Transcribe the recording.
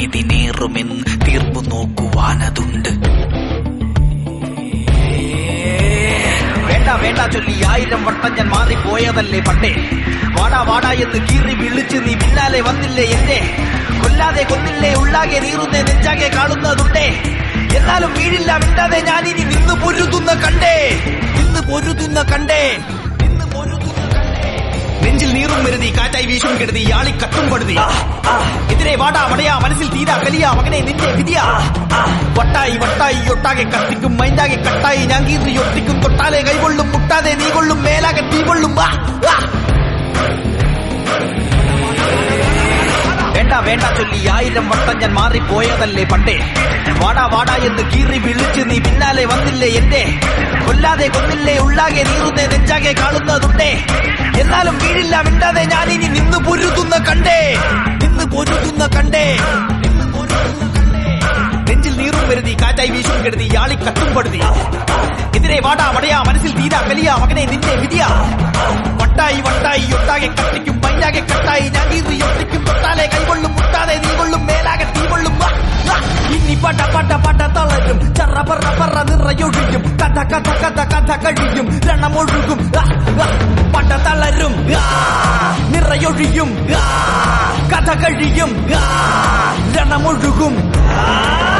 നീതിനേറുമെന്ന് തീർപ്പു നോക്കുവാനതുണ്ട് വേണ്ട വേണ്ട ചൊല്ലി ആയിരം വട്ടം ഞാൻ മാറിപ്പോയതല്ലേ പണ്ടേ വാടാ വാടാ എന്ന് കീറി വിളിച്ച് നീ പിന്നാലെ വന്നില്ലേ എന്നെ കൊല്ലാതെ കൊന്നില്ലേ ഉള്ളാകെ നീറുന്നേ നെഞ്ചാകെ കാണുന്നതുണ്ടേ എന്നാലും വീഴില്ല മിണ്ടാതെ ഞാൻ ഇനി നിന്ന് പൊരുതുന്ന കണ്ടേ നിന്ന് പൊരുതുന്ന കണ്ടേ നിന്ന് പൊരുതുന്ന കണ്ടേ നെഞ്ചിൽ നീറും വരുതി കാറ്റായി വീശും കെടുതി ആളി കത്തും പടുതി എതിരെ വാടാ വടയാ മനസ്സിൽ തീരാ കലിയാ മകനെ നിന്റെ വിധിയാ വട്ടായി വട്ടായി ഒട്ടാകെ കത്തിക്കും മൈന്താകെ കട്ടായി ഞാൻ കീറി ഒട്ടിക്കും തൊട്ടാലെ കൈകൊള്ളും മുട്ടാതെ നീ കൊള്ളും മേലാകെ തീ കൊള്ളും വാ, വാ. വേണ്ട വേണ്ട ചൊല്ലി ആയിരം വട്ടം ഞാൻ മാറിപ്പോയതല്ലേ പണ്ടേ വാടാ വാടാ എന്ന് കീറി വിളിച്ച് നീ പിന്നാലെ വന്നില്ലേ എന്റെ കൊല്ലാതെ കൊന്നില്ലേ ഉള്ളാകെ നീറുന്നേ നെഞ്ചാകെ കാണുന്നതുണ്ടേ എന്നാലും വീഴില്ല മിണ്ടാതെ ഞാൻ ഇനി നിന്ന് പൊരുതുന്ന കണ്ടേ നിന്ന് പൊരുതുന്ന കണ്ടേ നിന്ന് പൊരുതുന്ന കണ്ടേ നെഞ്ചിൽ നീറും വരുതി കാറ്റായി വീശും കെടുതി ആളി കത്തും പടുതി എതിരെ വാടാ വടയാ മനസ്സിൽ തീരാ കലിയാ മകനെ നിന്റെ വിധിയാ വട്ടായി വട്ടായി ഒട്ടാകെ കത്തിക്കും പൈനാകെ കട്ടായി ഞാൻ കീറി ഒട്ടിക്കും തൊട്ടാലെ കൈകൊള്ളും മുട്ടാതെ നീ കൊള്ളും മേലാകെ തീ കൊള്ളും വാ, വാ. ഇനി പട പട പട തളരും ചറ പറ പറ നിറയൊഴിക്കും കഥ കഥ കഥ കഥ കഴിയും രണമൊഴുകും ആ, ആ. പട തളരും ആ, നിറയൊഴിയും ആ, കഥ കഴിയും ആ, രണമൊഴുകും ആ